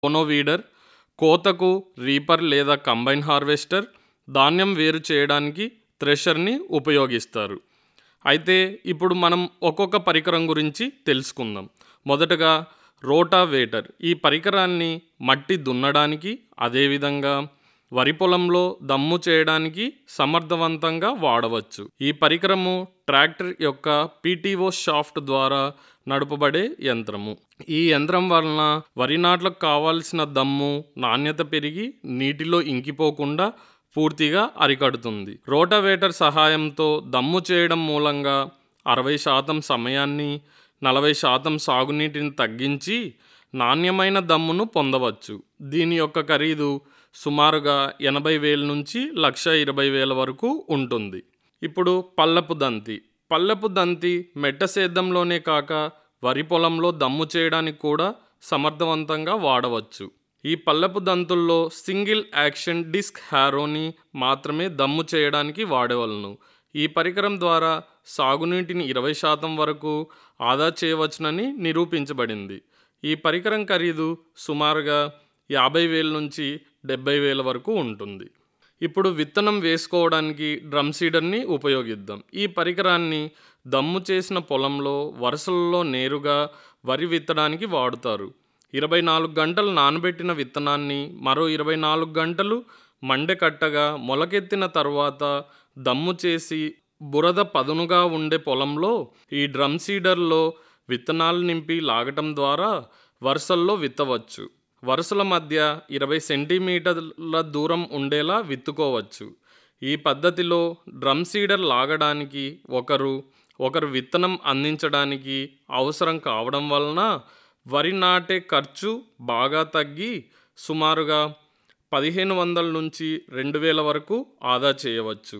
weeder కోతకు reaper లేదా combine harvester ధాన్యం వేరు చేయడానికి థ్రెషర్ని ఉపయోగిస్తారు అయితే ఇప్పుడు మనం ఒక్కొక్క పరికరం గురించి తెలుసుకుందాం మొదటగా రోటావేటర్ ఈ పరికరాన్ని మట్టి దున్నడానికి అదేవిధంగా వరి పొలంలో దమ్ము చేయడానికి సమర్థవంతంగా వాడవచ్చు ఈ పరికరము ట్రాక్టర్ యొక్క పీటీఓ షాఫ్ట్ ద్వారా నడపబడే యంత్రము ఈ యంత్రం వలన వరి నాట్లకు కావాల్సిన దమ్ము నాణ్యత పెరిగి నీటిలో ఇంకిపోకుండా పూర్తిగా అరికడుతుంది రోటావేటర్ సహాయంతో దమ్ము చేయడం మూలంగా అరవై శాతం సమయాన్ని నలభై శాతం సాగునీటిని తగ్గించి నాణ్యమైన దమ్మును పొందవచ్చు దీని యొక్క ఖరీదు సుమారుగా ఎనభై వేల నుంచి లక్ష ఇరవై వేల వరకు ఉంటుంది ఇప్పుడు పల్లపు దంతి పల్లపు దంతి మెట్ట సేద్యంలోనే కాక వరి పొలంలో దమ్ము చేయడానికి కూడా సమర్థవంతంగా వాడవచ్చు ఈ పల్లపు దంతుల్లో సింగిల్ యాక్షన్ డిస్క్ హ్యారోని మాత్రమే దమ్ము చేయడానికి వాడవలను ఈ పరికరం ద్వారా సాగునీటిని ఇరవై శాతం వరకు ఆదా చేయవచ్చునని నిరూపించబడింది ఈ పరికరం ఖరీదు సుమారుగా యాభై వేల నుంచి డెబ్బై వేల వరకు ఉంటుంది ఇప్పుడు విత్తనం వేసుకోవడానికి డ్రమ్ సీడర్ని ఉపయోగిద్దాం ఈ పరికరాన్ని దమ్ము చేసిన పొలంలో వరుసలలో నేరుగా వరి విత్తడానికి వాడుతారు ఇరవై నాలుగు గంటలు నానబెట్టిన విత్తనాన్ని మరో ఇరవై నాలుగు గంటలు మండెకట్టగా మొలకెత్తిన తర్వాత దమ్ము చేసి బురద పదునుగా ఉండే పొలంలో ఈ డ్రమ్ సీడర్లో విత్తనాలు నింపి లాగటం ద్వారా వరుసల్లో విత్తవచ్చు వరుసల మధ్య ఇరవై సెంటీమీటర్ల దూరం ఉండేలా విత్తుకోవచ్చు ఈ పద్ధతిలో డ్రమ్ సీడర్ లాగడానికి ఒకరు ఒకరు విత్తనం అందించడానికి అవసరం కావడం వలన వరి నాటే ఖర్చు బాగా తగ్గి సుమారుగా పదిహేను వందల నుంచి రెండు వేల వరకు ఆదా చేయవచ్చు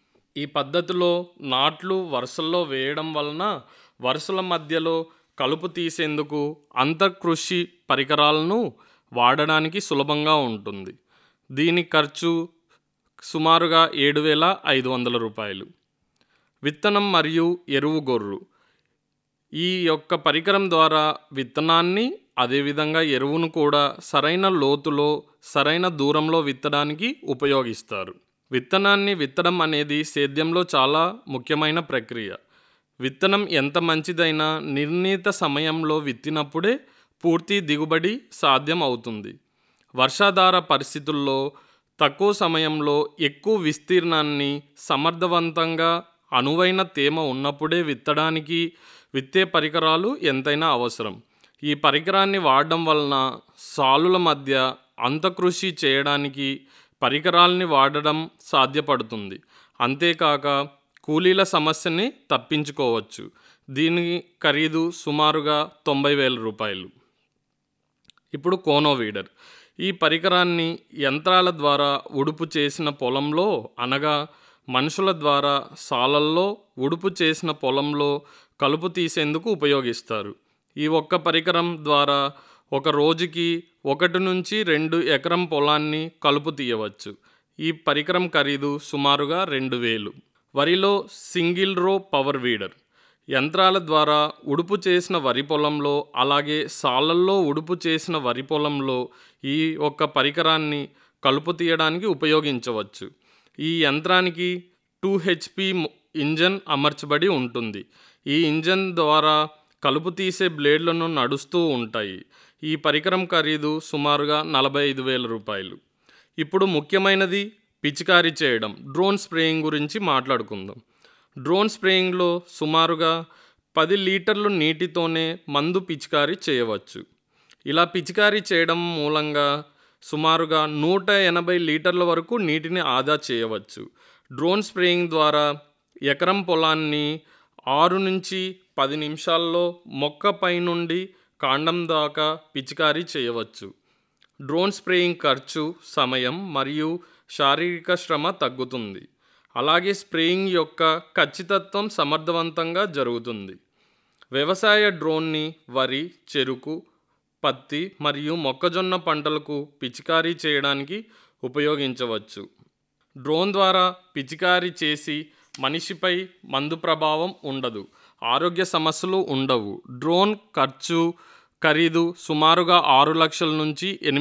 ఈ పద్ధతిలో నాట్లు వరుసల్లో వేయడం వలన వరుసల మధ్యలో కలుపు తీసేందుకు అంతర్కృషి పరికరాలను వాడడానికి సులభంగా ఉంటుంది దీని ఖర్చు సుమారుగా ఏడు వేల ఐదు వందల రూపాయలు విత్తనం మరియు ఎరువు గొర్రు ఈ యొక్క పరికరం ద్వారా విత్తనాన్ని అదేవిధంగా ఎరువును కూడా సరైన లోతులో సరైన దూరంలో విత్తడానికి ఉపయోగిస్తారు విత్తనాన్ని విత్తడం అనేది సేద్యంలో చాలా ముఖ్యమైన ప్రక్రియ విత్తనం ఎంత మంచిదైనా నిర్ణీత సమయంలో విత్తినప్పుడే పూర్తి దిగుబడి సాధ్యం అవుతుంది వర్షాధార పరిస్థితుల్లో తక్కువ సమయంలో ఎక్కువ విస్తీర్ణాన్ని సమర్థవంతంగా అనువైన తేమ ఉన్నప్పుడే విత్తడానికి విత్తే పరికరాలు ఎంతైనా అవసరం ఈ పరికరాన్ని వాడడం వలన సాలుల మధ్య అంతకృషి చేయడానికి పరికరాల్ని వాడడం సాధ్యపడుతుంది అంతేకాక కూలీల సమస్యని తప్పించుకోవచ్చు దీని ఖరీదు సుమారుగా తొంభై వేల రూపాయలు ఇప్పుడు కోనో వీడర్ ఈ పరికరాన్ని యంత్రాల ద్వారా ఉడుపు చేసిన పొలంలో అనగా మనుషుల ద్వారా సాలల్లో ఉడుపు చేసిన పొలంలో కలుపు తీసేందుకు ఉపయోగిస్తారు ఈ ఒక్క పరికరం ద్వారా ఒక రోజుకి ఒకటి నుంచి రెండు ఎకరం పొలాన్ని కలుపు తీయవచ్చు ఈ పరికరం ఖరీదు సుమారుగా రెండు వేలు వరిలో సింగిల్ రో పవర్ వీడర్ యంత్రాల ద్వారా ఉడుపు చేసిన వరి పొలంలో అలాగే సాలల్లో ఉడుపు చేసిన వరి పొలంలో ఈ ఒక్క పరికరాన్ని కలుపు తీయడానికి ఉపయోగించవచ్చు ఈ యంత్రానికి టూ హెచ్పి ఇంజన్ అమర్చబడి ఉంటుంది ఈ ఇంజన్ ద్వారా కలుపు తీసే బ్లేడ్లను నడుస్తూ ఉంటాయి ఈ పరికరం ఖరీదు సుమారుగా నలభై ఐదు వేల రూపాయలు ఇప్పుడు ముఖ్యమైనది పిచికారీ చేయడం డ్రోన్ స్ప్రేయింగ్ గురించి మాట్లాడుకుందాం డ్రోన్ స్ప్రేయింగ్లో సుమారుగా పది లీటర్లు నీటితోనే మందు పిచికారీ చేయవచ్చు ఇలా పిచికారీ చేయడం మూలంగా సుమారుగా నూట ఎనభై లీటర్ల వరకు నీటిని ఆదా చేయవచ్చు డ్రోన్ స్ప్రేయింగ్ ద్వారా ఎకరం పొలాన్ని ఆరు నుంచి పది నిమిషాల్లో మొక్క పై నుండి కాండం దాకా పిచికారీ చేయవచ్చు డ్రోన్ స్ప్రేయింగ్ ఖర్చు సమయం మరియు శారీరక శ్రమ తగ్గుతుంది అలాగే స్ప్రేయింగ్ యొక్క ఖచ్చితత్వం సమర్థవంతంగా జరుగుతుంది వ్యవసాయ డ్రోన్ని వరి చెరుకు పత్తి మరియు మొక్కజొన్న పంటలకు పిచికారీ చేయడానికి ఉపయోగించవచ్చు డ్రోన్ ద్వారా పిచికారీ చేసి మనిషిపై మందు ప్రభావం ఉండదు ఆరోగ్య సమస్యలు ఉండవు డ్రోన్ ఖర్చు ఖరీదు సుమారుగా ఆరు లక్షల నుంచి ఎనిమిది